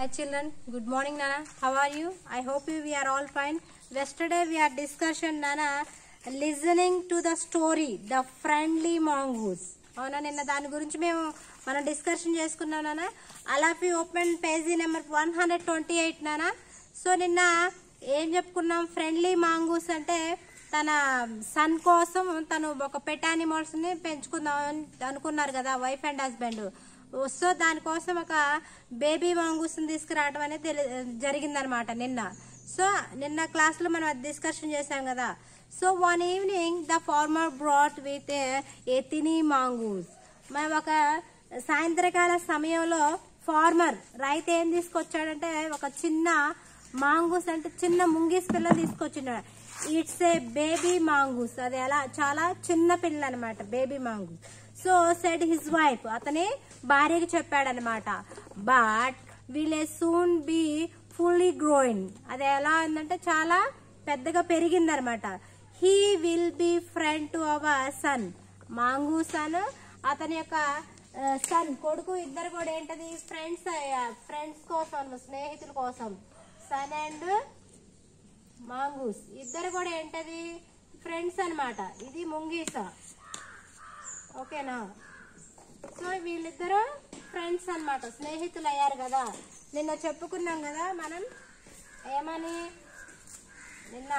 children. Good morning, Nana. How are you? I hope you, we are all fine. Yesterday we had discussion, Nana, listening to the story, the friendly mongoose. అవునా నిన్న దాని గురించి మేము మనం discussion చేసుకున్నాం నాన్న అలాఫీ open page number one hundred twenty eight నానా సో నిన్న ఏం చెప్పుకున్నాం ఫ్రెండ్లీ మాంగూస్ అంటే తన సన్ కోసం తను ఒక పెట్ యానిమల్స్ని పెంచుకుందాం అని అనుకున్నారు కదా వైఫ్ అండ్ హస్బెండ్ సో దానికోసం ఒక బేబీ మాంగూస్ని తీసుకురావడం అనేది తెలి జరిగిందనమాట నిన్న సో నిన్న క్లాస్లో మనం అది డిస్కషన్ చేశాం కదా so one evening the farmer brought with a tiny mongoose మనం ఒక సాయంత్రకాల సమయంలో ఫార్మర్ రైతు ఏం తీసుకొచ్చాడంటే ఒక చిన్న మాంగూస్ అంటే చిన్న ముంగీస్ పిల్ల తీసుకొచ్చినాడు ఇట్స్ ఏ బేబీ మాంగూస్ అది ఎలా చాలా చిన్న పిల్ల అనమాట baby mongoose so said his wife అతని భార్యకి చెప్పాడనమాట but will a soon be fully growing అది ఎలా ఉందంటే చాలా పెద్దగా పెరిగిందనమాట he will be friend to our son మాంగూ సన్ అతని యొక్క సన్ కొడుకు ఇద్దరు కూడా ఏంటది ఫ్రెండ్స్ ఫ్రెండ్స్ కోసం స్నేహితుల కోసం సన్ అండ్ మాంగూస్ ఇద్దరు కూడా ఏంటది ఫ్రెండ్స్ అన్నమాట ఇది ముంగీస ఓకేనా సో వీళ్ళిద్దరు ఫ్రెండ్స్ అన్నమాట స్నేహితులు అయ్యారు కదా నిన్న చెప్పుకున్నాం కదా మనం ఏమని నిన్న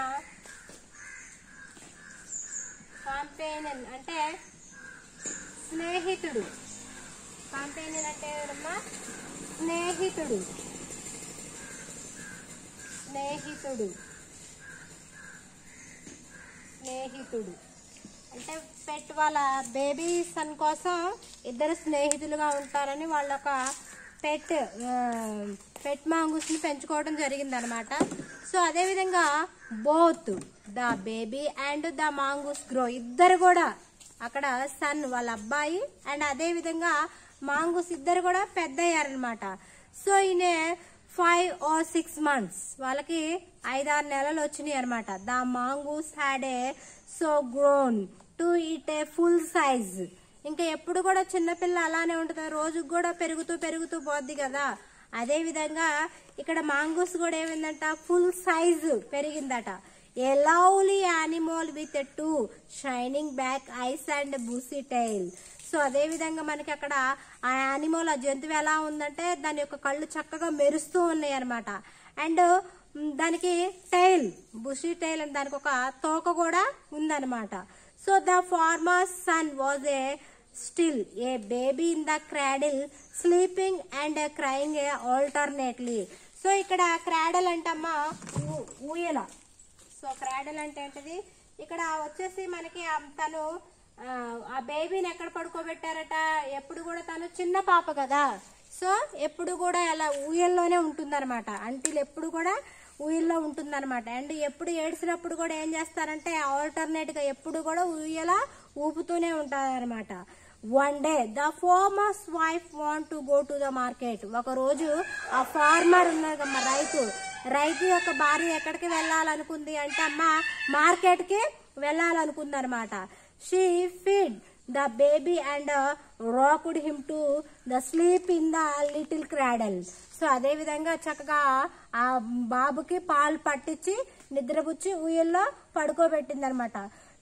కాంపేనియన్ అంటే స్నేహితుడు కాంపేనియన్ అంటే ఎవరమ్మా స్నేహితుడు స్నేహితుడు స్నేహితుడు అంటే పెట్ వాళ్ళ బేబీ సన్ కోసం ఇద్దరు స్నేహితులుగా ఉంటారని వాళ్ళ ఒక పెట్ పెట్ మాంగూస్ని పెంచుకోవడం జరిగిందనమాట సో అదేవిధంగా both the baby and the mongoose grow ఇద్దరు కూడా అక్కడ సన్ వాళ్ళ అబ్బాయి అండ్ అదేవిధంగా మాంగూస్ ఇద్దరు కూడా పెద్ద అయ్యారనమాట సో ఈయన ఫైవ్ ఆర్ సిక్స్ మంత్స్ వాళ్ళకి ఐదారు నెలలు వచ్చినాయి అనమాట the mongoose had a so grown to eat a full size ఇంకా ఎప్పుడు కూడా చిన్నపిల్ల అలానే ఉంటుంది రోజుకు కూడా పెరుగుతూ పెరుగుతూ పోద్ది కదా అదే విధంగా ఇక్కడ మాంగూస్ కూడా ఏమైందంట ఫుల్ సైజ్ పెరిగిందట a lovely animal with two shining back eyes and bushy tail so అదే విధంగా మనకి అక్కడ ఆ యానిమల్ ఆ జంతువు ఎలా ఉందంటే దాని యొక్క కళ్ళు చక్కగా మెరుస్తూ ఉన్నాయి అనమాట అండ్ దానికి టైల్ బుషీ టైల్ అని దానికి ఒక తోక కూడా ఉందన్నమాట so the farmer son was a still a baby in the cradle sleeping and crying a alternately so ఇక్కడ క్రాడల్ అంటమ్మా ఊ- ఊయల సో క్రాడల్ అంటే ఏంటిది ఇక్కడ వచ్చేసి మనకి ఆ తను ఆ, ఆ బేబీని ఎక్కడ పడుకోబెట్టారట ఎప్పుడు కూడా తను చిన్న పాప కదా సో ఎప్పుడు కూడా అలా ఊయల్లోనే ఉంటుందన్నమాట అంటిల్ ఎప్పుడు కూడా ఊయల్లో ఉంటుందన్నమాట అండ్ ఎప్పుడు ఏడ్చినప్పుడు కూడా ఏం చేస్తారంటే ఆల్టర్నేట్ గా ఎప్పుడు కూడా ఊయల ఊపుతూనే ఉంటారనమాట one day the farmer's wife want to go to the market ఒక రోజు ఆ ఫార్మర్ ఉన్నారు కమ్మా రైతు రైతు యొక్క భార్య ఎక్కడికి వెళ్ళాలనుకుంది అంటే అమ్మ మార్కెట్ కి వెళ్ళాలనుకుంది అనమాట she feed the baby and rocked him to the sleep in the little cradle so అదే విధంగా చక్కగా ఆ బాబుకి పాలు పట్టించి నిద్రపుచ్చి ఊయల్లో పడుకోబెట్టింది అనమాట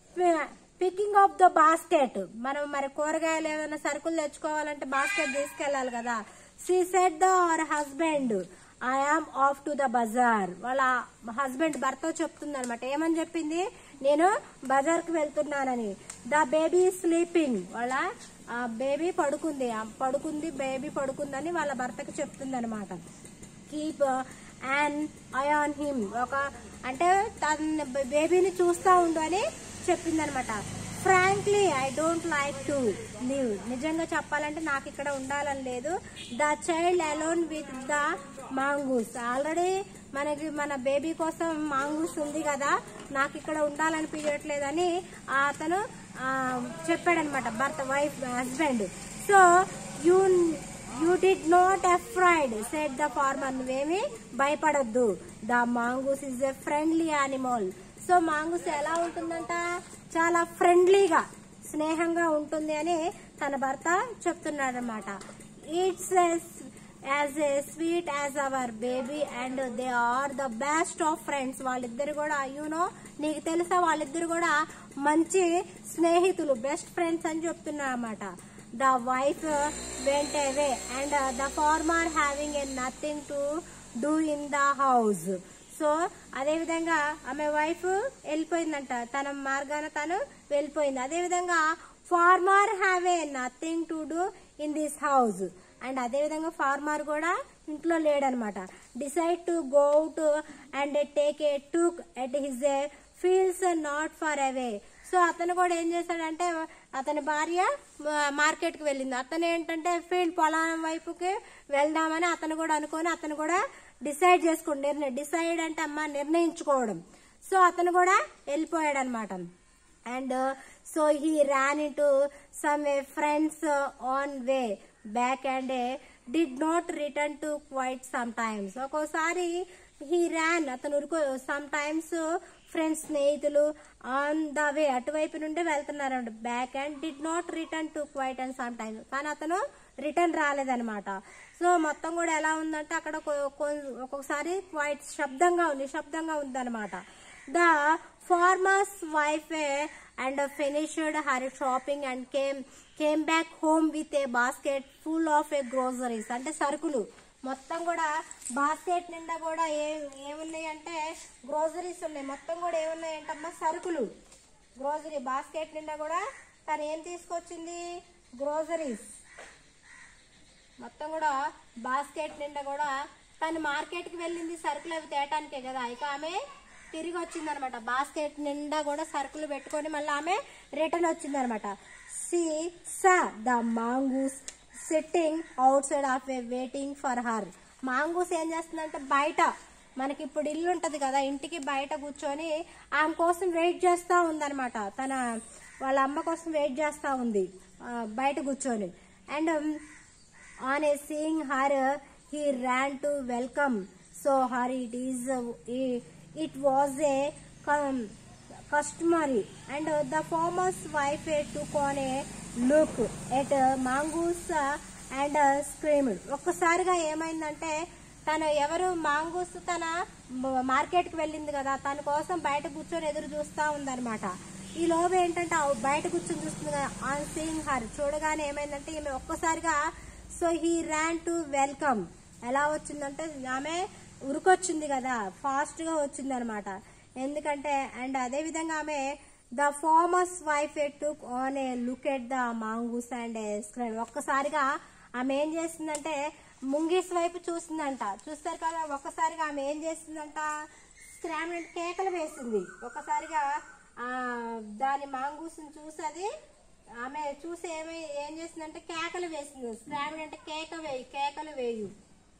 పికింగ్ ఆఫ్ ద బాస్కెట్ మనం మరి కూరగాయలు ఏమైనా సరుకులు తెచ్చుకోవాలంటే బాస్కెట్ తీసుకెళ్లాలి కదా she said the our husband I am off to the bazaar వాళ్ళ హస్బెండ్ భర్త చెప్తుంది అనమాట ఏమని చెప్పింది నేను బజార్ కి వెళ్తున్నానని ద బేబీ స్లీపింగ్ వాళ్ళ ఆ బేబీ పడుకుంది ఆ పడుకుంది బేబీ పడుకుందని వాళ్ళ భర్తకి చెప్తుంది అనమాట keep and I on him ఒక అంటే తన బేబీని చూస్తూ ఉండు అని చెప్పిందనమాట frankly I don't like to leave నిజంగా చెప్పాలంటే నాకు ఇక్కడ ఉండాలని లేదు the child alone with the mongoose already మనకి మన బేబీ కోసం మాంగూస్ ఉంది కదా నాకు ఇక్కడ ఉండాలనిపించట్లేదని అతను ఆ, చెప్పాడనమాట భర్త wife husband so you you did not afraid said the farmer నువ్వేమి భయపడొద్దు the mongoose is a friendly animal so mongoose ఎలా ఉంటుందంట చాలా ఫ్రెండ్లీగా స్నేహంగా ఉంటుంది అని తన భర్త చెప్తున్నాడు అనమాట it's as a sweet as our baby and they are the best of friends వాళ్ళిద్దరు కూడా యూనో నీకు తెలుసా వాళ్ళిద్దరు కూడా మంచి స్నేహితులు బెస్ట్ ఫ్రెండ్స్ అని చెప్తున్నా అన్నమాట the wife went away and the farmer having a nothing to do in the house so అదే విధంగా ఆమె వైఫ్ వెళ్ళిపోయిందంట తన మార్గాన తను వెళ్ళిపోయింది అదే విధంగా farmer have a nothing to do in this house and అదే విధంగా ఫార్మర్ కూడా ఇంట్లో లేడనమాట decide to go out and take a took at his a fields not far away so అతను కూడా ఏం చేశాడంటే అతని భార్య మార్కెట్కి వెళ్ళింది అతను ఏంటంటే ఫీల్డ్ పొలం వైపుకి వెళ్దామని అతను కూడా అనుకొని అతను కూడా డిసైడ్ చేసుకోండి నిర్ణయం డిసైడ్ అంటే అమ్మ నిర్ణయించుకోవడం సో అతను కూడా వెళ్ళిపోయాడు అనమాట and so he ran in to some friends on way back and did not return to quite some times ఒక్కోసారి హీ ర్యాన్ అతను ఉరుకో సమ్ టైమ్స్ ఫ్రెండ్స్ స్నేహితులు ఆన్ ద వే అటువైపు నుండి వెళ్తున్నారంట back and did not return to quite and some times కానీ అతను return రాలేదనమాట so మొత్తం కూడా ఎలా ఉందంటే అక్కడ కొ- కొ- ఒక్కొక్కసారి క్వైట్ శబ్దంగా ఉంది నిశ్శబ్దంగా ఉందన్నమాట the farmer's wife and finished her shopping and came came back home with a basket full of a groceries అంటే సరుకులు మొత్తం కూడా బాస్కెట్ నిండా కూడా ఏ ఏమున్నాయి అంటే గ్రోసరీస్ ఉన్నాయి మొత్తం కూడా ఏమున్నాయి అంటమ్మా సరుకులు గ్రోసరీ బాస్కెట్ నిండా కూడా తను ఏం తీసుకొచ్చింది గ్రోసరీస్ మొత్తం కూడా బాస్కెట్ నిండా కూడా తను మార్కెట్ కి వెళ్ళింది సరుకులు అవి తేటానికే కదా ఇక ఆమె తిరిగి వచ్చింది అనమాట బాస్కెట్ నిండా కూడా సరుకులు పెట్టుకొని మళ్ళీ ఆమె రిటర్న్ వచ్చింది అనమాట she saw the mongoose sitting outside of a waiting for her mongoose ఏం చేస్తుందంటే బయట మనకి ఇప్పుడు ఇల్లు ఉంటది కదా ఇంటికి బయట కూర్చొని ఆమె కోసం వెయిట్ చేస్తా ఉందన్నమాట తన వాళ్ళ అమ్మ కోసం వెయిట్ చేస్తా ఉంది ఆ, బయట కూర్చొని and on a seeing her he ran to welcome so her it is it was a cum- customary and the farmer's wife took on a look at mongoose and screamed ఒక్కసారిగా ఏమైందంటే తను ఎవరు mongoose తన market కి వెళ్ళింది కదా తన కోసం బయట కూర్చొని ఎదురు చూస్తా ఉందన్నమాట ఈ లోపు ఏంటంటే ఆ బయట కూర్చొని చూస్తుంది కదా ఆన్ సీయింగ్ హర్ చూడగానే ఏమైందంటే ఈమె ఒక్కసారిగా so he ran to welcome ఎలా వచ్చిందంటే ఆమె ఉరికొచ్చింది కదా ఫాస్ట్ గా వచ్చింది అనమాట ఎందుకంటే అండ్ అదే విధంగా ఆమె the farmer's wife took on a look at the mongoose and scream ఒక్కసారిగా ఆమె ఏం చేసిందంటే ముంగీస్ వైపు చూసిందంట చూస్తారు కదా ఒక్కసారిగా ఆమె ఏం చేసిందంట స్క్రామ్ అంటే కేకలు వేసింది ఒక్కసారిగా ఆ దాని మాంగూస్ చూసి అది ఆమె చూసి ఏమై ఏం చేసిందంటే కేకలు వేసింది స్క్రామ్ అంటే కేక వేయి కేకలు వేయు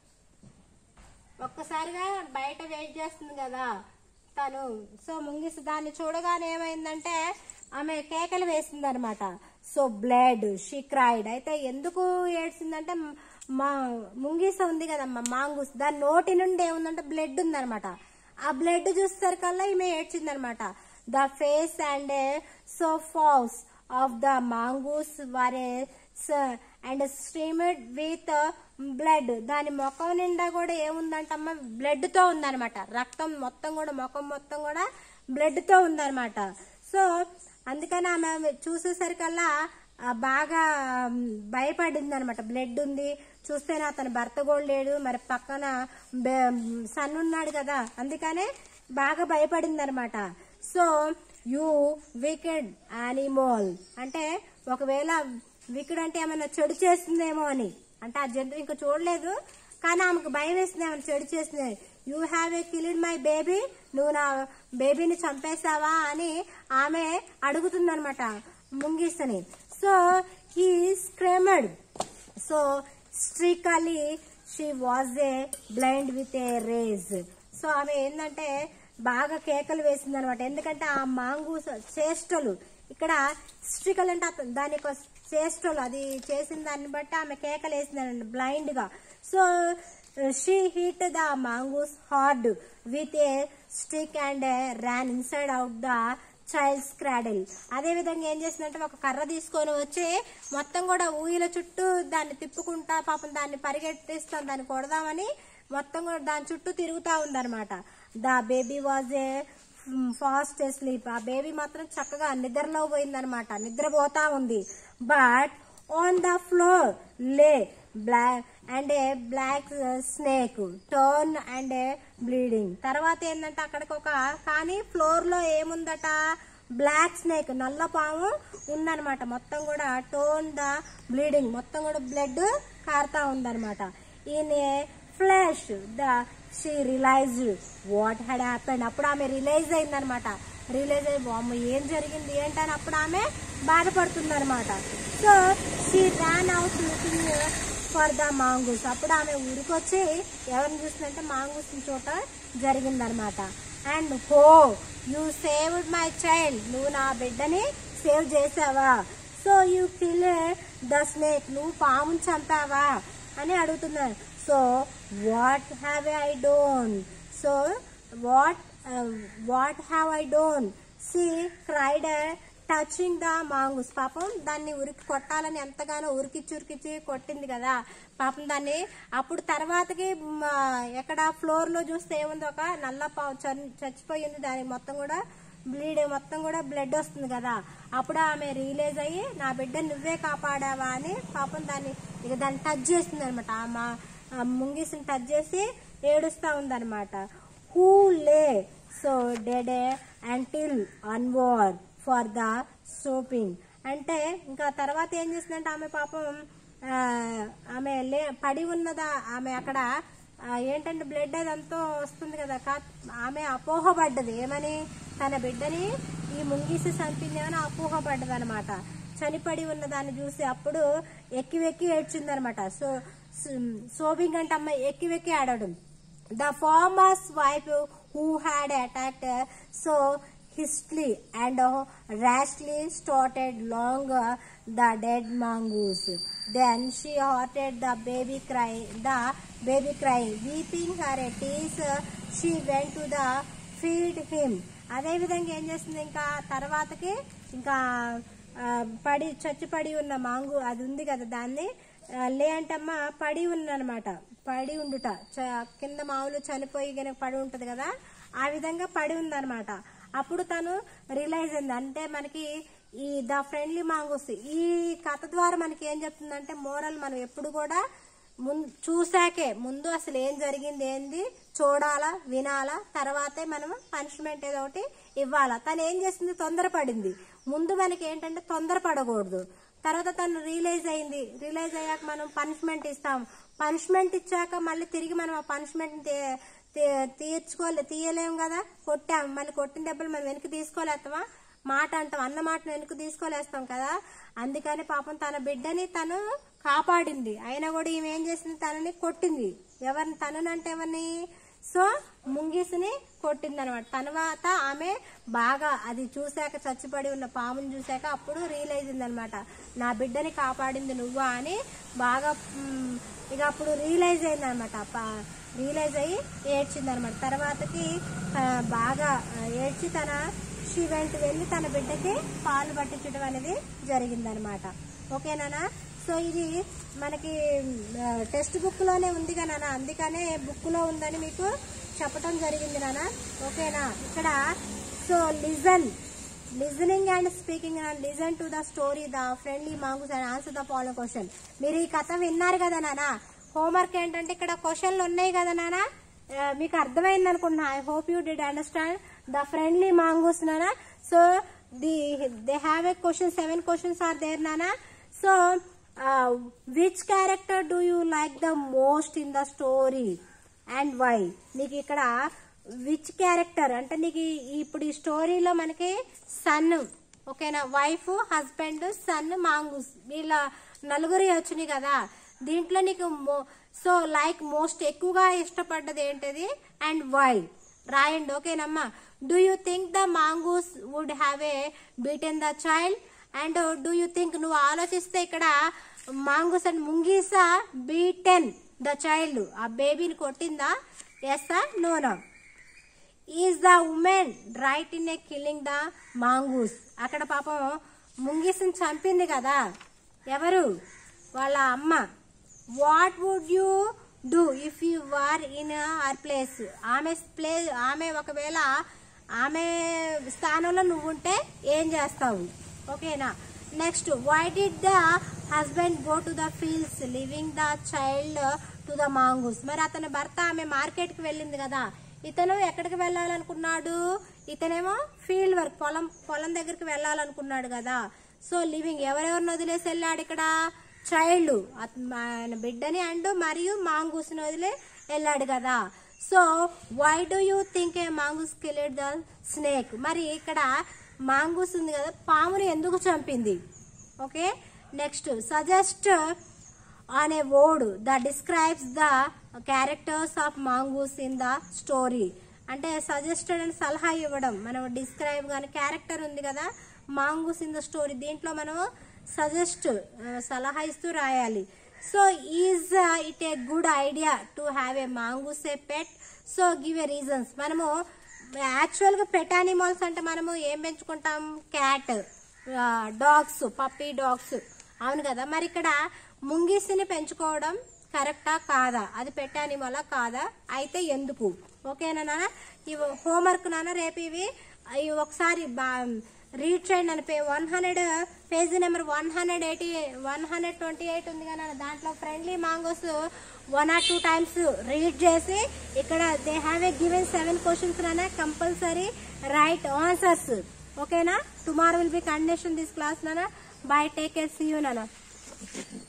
ఒక్కసారిగా బయట వెయిట్ చేస్తుంది కదా తను సో ముంగిసి దాన్ని చూడగానే ఏమైందంటే ఆమె కేకలు వేసింది అనమాట సో బ్లడ్ షీ క్రైడ్ అయితే ఎందుకు ఏడ్చిందంటే మ- మా ముంగీస ఉంది కదమ్మా మాంగూస్ దాని నోటి నుండి ఏముందంటే బ్లడ్ ఉందన్నమాట ఆ బ్లడ్ చూసేసరికల్లా ఈమె ఏడ్చిందనమాట the face and so falls of the mongoose were and streamed with blood దాని ముఖం నిండా కూడా ఏముందంటమ్మా బ్లడ్ తో ఉందన్నమాట రక్తం మొత్తం కూడా ముఖం మొత్తం కూడా బ్లడ్ తో ఉందన్నమాట సో అందుకని ఆమె చూసేసరికల్లా ఆ, బాగా భయపడింది అనమాట బ్లడ్ ఉంది చూస్తేనే అతని భర్త కూడా లేడు మరి పక్కన బె- సన్ ఉన్నాడు కదా అందుకనే బాగా భయపడింది అనమాట సో యూ వికెడ్ యానిమల్ అంటే ఒకవేళ వికెడ్ అంటే ఏమైనా చెడు చేస్తుందేమో అని అంటే ఆ జంతువు ఇంకా చూడలేదు కానీ ఆమెకు భయం వేస్తుంది ఏమైనా చెడు చేస్తుంది you have a killed my baby నువ్వు నా బేబీని చంపేశావా అని ఆమె అడుగుతుందనమాట ముంగిసని so he screamed so strictly she was a blind with a rage so ఆమె ఏంటంటే బాగా కేకలు వేసింది అనమాట ఎందుకంటే ఆ మాంగు చేష్టలు ఇక్కడ స్ట్రికల్ అంటే అతను దాని యొక్క చేష్టలు అది చేసిన దాన్ని బట్టి ఆమె కేకలు వేసింది బ్లైండ్ గా so she hit the mongoose hard with a stick and ran inside out the child's cradle అదే విధంగా ఏం చేసిందంటే ఒక కర్ర తీసుకొని వచ్చి మొత్తం కూడా ఊయల చుట్టూ దాన్ని తిప్పుకుంటా పాపం దాన్ని పరిగెట్టిస్తాం దాన్ని కొడదామని మొత్తం కూడా దాని చుట్టూ తిరుగుతా ఉందన్నమాట the baby was a fast sleep ఆ బేబీ మాత్రం చక్కగా నిద్రలో పోయిందనమాట నిద్రపోతా ఉంది but on the floor lay black and a black snake turn and a bleeding తర్వాత ఏంటంటే అక్కడికి ఒక కానీ ఫ్లోర్ లో ఏముందట బ్లాక్ స్నేక్ నల్ల పాము ఉందన్నమాట మొత్తం కూడా టోన్ ద బ్లీడింగ్ మొత్తం కూడా బ్లడ్ కారుతా ఉందన్నమాట ఈయన flash the she realised what had happened అప్పుడు ఆమె రిలైజ్ అయిందనమాట రిలైజ్ అయ్యి అమ్మ ఏం జరిగింది ఏంటని అప్పుడు ఆమె బాధపడుతుంది అనమాట so she ran out looking for the mongoose అప్పుడు ఆమె ఊరికొచ్చి ఎవరిని చూసిందంటే మాంగూస్ చోట జరిగిందనమాట అండ్ హో యూ సేవ్డ్ మై చైల్డ్ నువ్వు నా బిడ్డని సేవ్ చేసావా so you kill the snake నువ్వు పాముని చంపావా అని అడుగుతున్నారు so what have I done so what what have I done she cried touching the mongoose పాపం దాన్ని ఉరికి కొట్టాలని ఎంతగానో ఉరికిచ్చి ఉరికిచ్చి కొట్టింది కదా పాపం దాన్ని అప్పుడు తర్వాతకి మ, ఎక్కడ ఫ్లోర్ లో చూస్తే ఏముంది ఒక నల్ల పావు చన్- చచ్చిపోయింది దానికి మొత్తం కూడా బ్లీడ్ మొత్తం కూడా బ్లడ్ వస్తుంది కదా అప్పుడు ఆమె రియలైజ్ అయ్యి నా బిడ్డ నువ్వే కాపాడావా అని పాపం దాన్ని ఇక దాన్ని టచ్ చేస్తుంది అనమాట ఆ ముంగిసిని టచ్ చేసి ఏడుస్తా ఉందన్నమాట who lay so dead until unaware for the sobbing అంటే ఇంకా తర్వాత ఏం చేసిందంటే ఆమె పాపం ఆ, ఆమె లే పడి ఉన్నదా ఆమె అక్కడ ఆ, ఏంటంటే బ్లడ్ అదంతా వస్తుంది కదా కా- ఆమె అపోహపడ్డది ఏమని తన బిడ్డని ఈ ముంగిసి చంపిందేమని అపోహపడ్డది అనమాట చనిపడి ఉన్న దాన్ని చూసి అప్పుడు ఎక్కి వెక్కి ఏడ్చిందనమాట సో సోబింగ్ అంటే అమ్మాయి ఎక్కి వెక్కి ఆడడం the farmer's wife who had attacked so hastily and rashly started long uh, the dead mongoose. Then she heard the baby cry, the baby crying, weeping her tears. uh, She went to the feed him. అదే విధంగా ఏం చేస్తుంది ఇంకా తర్వాతకి ఇంకా ఆ, పడి చచ్చి పడి ఉన్న మాంగు అది ఉంది కదా దాన్ని ఆ, లే అంటమ్మా పడి ఉన్ననమాట పడి ఉండుట చ- కింద మామూలు చనిపోయి గనక పడి ఉంటది కదా ఆ విధంగా పడి ఉందన్నమాట అప్పుడు తను రియలైజ్ అయింది అంటే మనకి ఈ ద ఫ్రెండ్లీ మాంగూస్ ఈ కథ ద్వారా మనకి ఏం చెప్తుందంటే మోరల్ మనం ఎప్పుడు కూడా ముందు చూసాకే ముందు అసలు ఏం జరిగింది ఏంది చూడాలా వినాలా తర్వాతే మనం పనిష్మెంట్ ఏదో ఒకటి ఇవ్వాలా తను ఏం చేసింది తొందరపడింది ముందు మనకి ఏంటంటే తొందరపడకూడదు తర్వాత తను రియలైజ్ అయింది రియలైజ్ అయ్యాక మనం పనిష్మెంట్ ఇస్తాం పనిష్మెంట్ ఇచ్చాక మళ్ళీ తిరిగి మనం ఆ పనిష్మెంట్ తీర్చుకోలే తీయలేం కదా కొట్టాం మళ్ళీ కొట్టిన దెబ్బలు మనం వెనక్కి తీసుకోలేస్తామా మాట అంటాం అన్న మాటను వెనక్కి తీసుకోలేస్తాం కదా అందుకని పాపం తన బిడ్డని తను కాపాడింది అయినా కూడా ఈమె ఏం చేసింది తనని కొట్టింది ఎవరిని తననంటే ఎవరిని సో ముంగిసిని కొట్టింది అనమాట తర్వాత ఆమె బాగా అది చూశాక చచ్చిపడి ఉన్న పాముని చూశాక అప్పుడు రియలైజ్ అనమాట నా బిడ్డని కాపాడింది నువ్వా అని బాగా మ్, ఇక అప్పుడు రియలైజ్ అయింది అనమాట రియలైజ్ అయ్యి ఏడ్చింది అనమాట తర్వాతకి ఆ, బాగా ఆ, ఏడ్చి తన శివెంట్ వెళ్ళి తన బిడ్డకి పాలు పట్టించడం అనేది జరిగిందనమాట ఓకేనా సో ఇది మనకి టెక్స్ట్ బుక్ లోనే ఉంది కదా నాన్న అందుకనే బుక్ లో ఉందని మీకు చెప్పటం జరిగింది నాన్న ఓకేనా ఇక్కడ so listen listening and speaking and listen to the story the friendly mongoose and answer the following question మీరు ఈ కథ విన్నారు కదా నాన్న హోంవర్క్ ఏంటంటే ఇక్కడ క్వశ్చన్లు ఉన్నాయి కదా నాన్న ఆ, మీకు అర్థమైంది అనుకుంటున్నా I hope you did understand the friendly mongoose నానా so the they have a question seven questions are there నానా so which character do you like the most in the story and why నీకు ఇక్కడ which character అంటే నీకు ఈ- ఇప్పుడు ఈ స్టోరీలో మనకి సన్ ఓకేనా వైఫ్ హస్బెండ్ సన్ మాంగూస్ వీళ్ళ నలుగురి వచ్చినాయి కదా దీంట్లో నీకు సో లైక్ మోస్ట్ ఎక్కువగా ఇష్టపడ్డది ఏంటిది అండ్ వై రాయండి ఓకేనమ్మా do you think the mongoose would have a beaten the child and do you think నువ్వు ఆలోచిస్తే ఇక్కడ మాంగూస్ అండ్ ముంగీసా బీటెన్ ద చైల్డ్ ఆ బేబీని కొట్టిందా ఎస్ నోనా is the women right in a killing the mongoose అక్కడ పాపం ముంగిస్ని చంపింది కదా ఎవరు వాళ్ళ అమ్మ what would you do if you are in our place ఆమె ప్లే ఆమె ఒకవేళ ఆమె స్థానంలో నువ్వు ఉంటే ఏం చేస్తావు ఓకేనా next why did the husband go to the fields leaving the child to the mongoose మరి అతని భర్త ఆమె మార్కెట్కి వెళ్ళింది కదా ఇతను ఎక్కడికి వెళ్ళాలనుకున్నాడు ఇతనేమో ఫీల్డ్ వర్క్ పొలం పొలం దగ్గరికి వెళ్ళాలనుకున్నాడు కదా సో లివింగ్ ఎవరెవరిని వదిలేసి వెళ్ళాడు ఇక్కడ చైల్డ్ ఆయన బిడ్డని అండ్ మరియు మాంగూస్ని వదిలే వెళ్ళాడు కదా so why do you think a mongoose killed the snake మరి ఇక్కడ మాంగూస్ ఉంది కదా పాముని ఎందుకు చంపింది okay next suggest on a word the describes the characters of mongoose in the story అంటే సజెస్టెడ్ అని సలహా ఇవ్వడం మనం డిస్క్రైబ్ కానీ క్యారెక్టర్ ఉంది కదా మాంగూస్ ఇన్ ద స్టోరీ దీంట్లో మనం సజెస్ట్ సలహా ఇస్తూ రాయాలి so is it a good idea to have a mongoose a pet so give a reasons మనము యాక్చువల్గా పెట్ యానిమల్స్ అంటే మనము ఏం పెంచుకుంటాం క్యాట్ డాగ్స్ పప్పీ డాగ్స్ అవును కదా మరి ఇక్కడ ముంగిసిని పెంచుకోవడం కరెక్టా కాదా అది పెట్ యానిమలా కాదా అయితే ఎందుకు ఓకేనా నాన్న ఇవి హోంవర్క్ నాన్న రేపు ఇవి ఇవి ఒకసారి బా రీడ్ చేయండి అని పే one hundred page number one hundred eighty one hundred twenty eight ఉంది కదా దాంట్లో friendly mongoose one or two times read చేసి ఇక్కడ they have a given seven questions నాన్న కంపల్సరీ రైట్ ఆన్సర్స్ ఓకేనా tomorrow will be condition this class నాన్న bye take care see you నాన్న